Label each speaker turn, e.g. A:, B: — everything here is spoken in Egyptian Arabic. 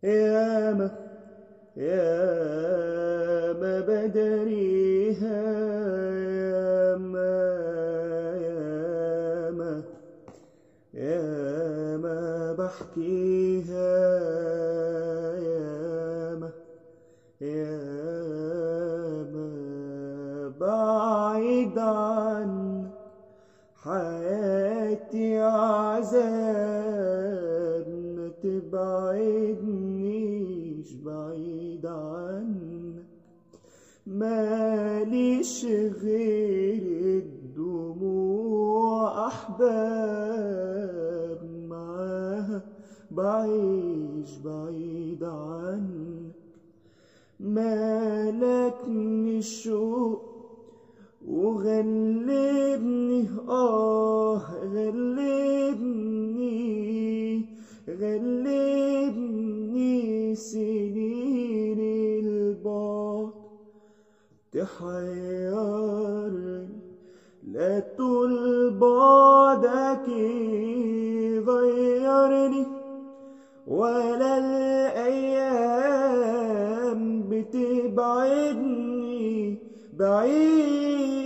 A: ياما ياما بدريها ياما ياما ياما بحكيها ياما ياما بعيد عن حياتي عذاب ما تبعدنيش بعيد عنك ماليش غير الدموع أحباب معاها بعيش بعيد عنك مالكني الشوق وغلبني آه غلبني غلبني سنين البعد تحيرني لا طول بعدك يغيرني ولا الأيام بتبعدني بعيد